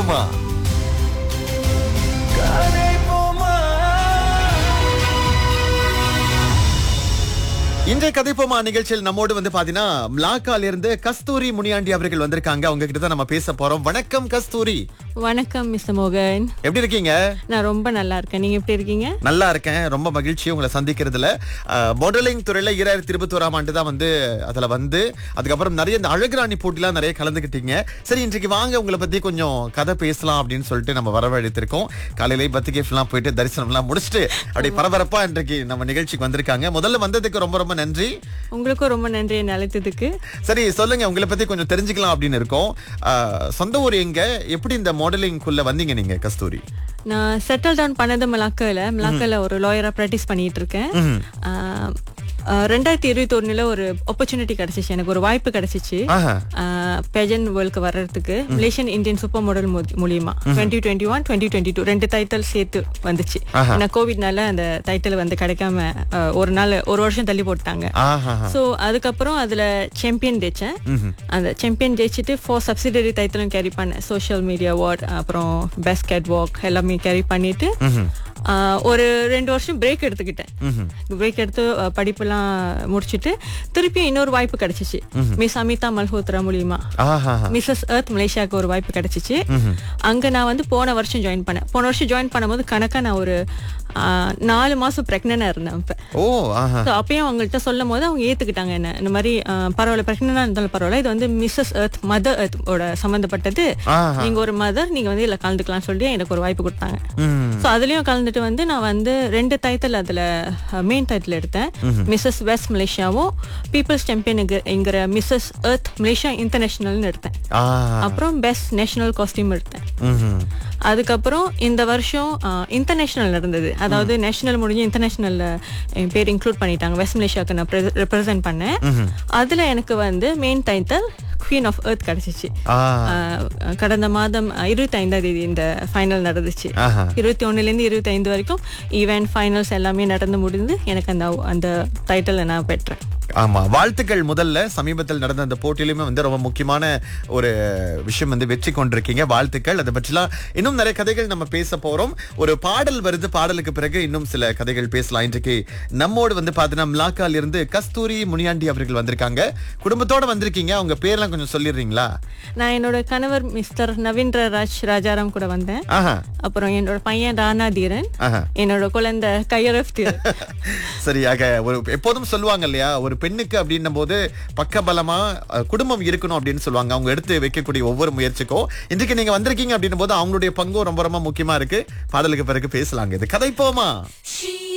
போமா இன்றைய கதைப்போமா நிகழ்ச்சியில் நம்மோடு வந்து பாத்தீங்கன்னா மிளாக்கால இருந்து கஸ்தூரி முனியாண்டி அவர்கள் வந்திருக்காங்க அவங்க கிட்ட தான் நம்ம பேச போறோம் வணக்கம் கஸ்தூரி வணக்கம் மிஸ்டர் மோகன் எப்படி இருக்கீங்க நான் ரொம்ப நல்லா இருக்கேன் நீங்க எப்படி இருக்கீங்க நல்லா இருக்கேன் ரொம்ப மகிழ்ச்சி உங்களை சந்திக்கிறதுல மாடலிங் துறையில ஈராயிரத்தி இருபத்தி ஓராம் ஆண்டு தான் வந்து அதுல வந்து அதுக்கப்புறம் நிறைய இந்த அழகுராணி போட்டிலாம் நிறைய கலந்துக்கிட்டீங்க சரி இன்றைக்கு வாங்க உங்களை பத்தி கொஞ்சம் கதை பேசலாம் அப்படின்னு சொல்லிட்டு நம்ம வரவழைத்திருக்கோம் காலையில பத்து கேஃப்லாம் போயிட்டு தரிசனம் எல்லாம் முடிச்சுட்டு அப்படியே பரபரப்பா இன்றைக்கு நம்ம நிகழ்ச்சிக்கு வந்திருக்காங்க முதல்ல வந்ததுக்கு ரொம்ப ரொம்ப நன்றி உங்களுக்கும் ரொம்ப நன்றி என்னை அழைத்ததுக்கு சரி சொல்லுங்க உங்களை பத்தி கொஞ்சம் தெரிஞ்சுக்கலாம் அப்படின்னு இருக்கோம் அஹ், சொந்த ஊர் எங்க எப்படி இந்த மாடலிங்குள்ள வந்தீங்க நீங்க கஸ்தூரி நான் செட்டில் டவுன் பண்ணது மிலாக்கால மிலாக்கால ஒரு லாயரா ப்ராக்டிஸ் பண்ணிட்டு இருக்கேன் ஆஹ், ஆஹ், ரெண்டாயிரத்தி இருபத்தி ஒண்ணுல ஒரு ஆப்பர்ச்சுனிட்டி கிடைச்சிச்சு எனக்கு ஒரு வாய்ப்பு கிடைச்சிச்சு ஆஹா பேஜன் வேர்ல்டுக்கு வர்றதுக்கு மலேசியன் இந்தியன் சூப்பர் மாடல் மூலியமா twenty twenty one twenty twenty two ரெண்டு டைட்டில் சேர்த்து வந்துச்சு ஏன்னா கோவிட்னால அந்த டைட்டில் வந்து கிடைக்காம ஆஹ், ஒரு நாள் ஒரு வருஷம் தள்ளி போட்டாங்க ஆஹா சோ அதுக்கப்புறம் அதுல சாம்பியன் ஜெயிச்சேன் அந்த சாம்பியன் ஜெயிச்சுட்டு ஃபோர் சப்சிடரி டைட்டிலும் கேரி பண்ணேன் சோஷியல் மீடியா அவார்ட் அப்புறம் பெஸ்ட் கேட் வாக் எல்லாமே கேரி பண்ணிட்டு ஆஹ், ஒரு ரெண்டு வருஷம் பிரேக் எடுத்துக்கிட்டேன் பிரேக் எடுத்து ஆஹ், படிப்பெல்லாம் முடிச்சிட்டு திருப்பியும் இன்னொரு வாய்ப்பு கிடைச்சிச்சு மிஸ் அமிதா மல்ஹோத்ரா மூலியமா ஆஹா மிஸ்ஸஸ் எர்த் மலேசியாவுக்கு ஒரு வாய்ப்பு கிடைச்சிச்சு அங்க நான் வந்து போன வருஷம் ஜாயின் பண்ணேன் போன வருஷம் ஜாயின் பண்ணும்போது கணக்கா நான் ஒரு ஆஹ், நாலு மாசம் பிரெக்னனா இருந்தேன் அப்ப ஓ ஆஹா So, அப்பயும் அவங்கள்ட்ட சொல்லும் போது அவங்க ஏத்துக்கிட்டாங்க என்ன இந்த மாதிரி ஆஹ், பரவாயில்ல பிரெக்னண்டா இருந்தாலும் பரவாயில்ல இது வந்து மிஸ்ஸஸ் எர்த் மதர் எர்த் ஓட சம்பந்தப்பட்டது ஆஹா. நீங்க ஒரு மதர் நீங்க வந்து இதுல கலந்துக்கலாம்னு சொல்லி எனக்கு ஒரு வாய்ப்பு கொடுத்தாங்க ம் சோ அதுலயும் கலந்துட்டு வந்து நான் வந்து ரெண்டு டைட்டில் அதுல மெயின் டைட்டில் எடுத்தேன் மிஸ்ஸஸ் வெஸ்ட் மலேசியாவும் பீப்புள்ஸ் சாம்பியனுங்கிற மிஸ்ஸஸ் எர்த் மலேசியா இன்டர்நேஷனல்னு எடுத்தேன் ஆஹா அப்புறம் பெஸ்ட் நேஷனல் காஸ்டியூம் எடுத்தேன் ம்ஹும். அதுக்கப்புறம் இந்த வருஷம் இன்டர்நேஷனல் நடந்தது அதாவது நேஷனல் முடிஞ்சு இன்டர்நேஷனல்ல என் பேர் இன்க்ளூட் பண்ணிட்டாங்க வெஸ்ட் மலேசியாவுக்கு நான் ரெப்ரசென்ட் பண்ணேன் அதுல எனக்கு வந்து main title queen of Earth கிடைச்சிச்சு ஆ ஆஹ் கடந்த மாதம் இருபத்தி ஐந்தாம் தேதி இந்த ஃபைனல் நடந்துச்சு ஆஹா இருபத்தி ஒண்ணுல இருந்து இருபத்தி ஐந்து வரைக்கும் ஈவென்ட் ஃபைனல்ஸ் எல்லாமே நடந்து முடிந்து எனக்கு அந்த அந்த டைட்டிலை நான் பெற்றேன் ஆமா வாழ்த்துக்கள் முதல்ல சமீபத்தில் நடந்த அந்த போட்டியிலுமே வந்து ரொம்ப முக்கியமான ஒரு விஷயம் வந்து வெற்றி கொண்டிருக்கீங்க வாழ்த்துக்கள் அதை பற்றிலாம் இன்னும் நிறைய கதைகள் நம்ம பேச போறோம் ஒரு பாடல் வருது பாடலுக்கு பிறகு இன்னும் சில கதைகள் பேசலாம் இன்றைக்கு நம்மோடு வந்து பாத்தீங்கன்னா மிலாக்கால இருந்து கஸ்தூரி முனியாண்டி அவர்கள் வந்திருக்காங்க குடும்பத்தோட வந்திருக்கீங்க அவங்க பேர்லாம் கொஞ்சம் சொல்லிடுறீங்களா நான் என்னோட கணவர் மிஸ்டர் நவீந்திர ராஜ் ராஜாராம் கூட வந்தேன் ஆஹா அப்புறம் என்னோட பையன் ராணா தீரன் ஆஹா என்னோட குழந்தை கையரஃப் தீரன் சரியாக ஒரு எப்போதும் சொல்லுவாங்க இல்லையா ஒரு பெண்ணுக்கு அப்படின்னும் போது பக்கபலமா அஹ், குடும்பம் இருக்கணும் அப்படின்னு சொல்லுவாங்க அவங்க எடுத்து வைக்கக்கூடிய ஒவ்வொரு முயற்சிக்கும் இன்றைக்கு நீங்க வந்திருக்கீங்க அப்படின்னும் போது அவங்களுடைய பங்கும் ரொம்ப ரொம்ப முக்கியமா இருக்கு பாடலுக்கு பிறகு பேசலாங்க இது கதை போமா She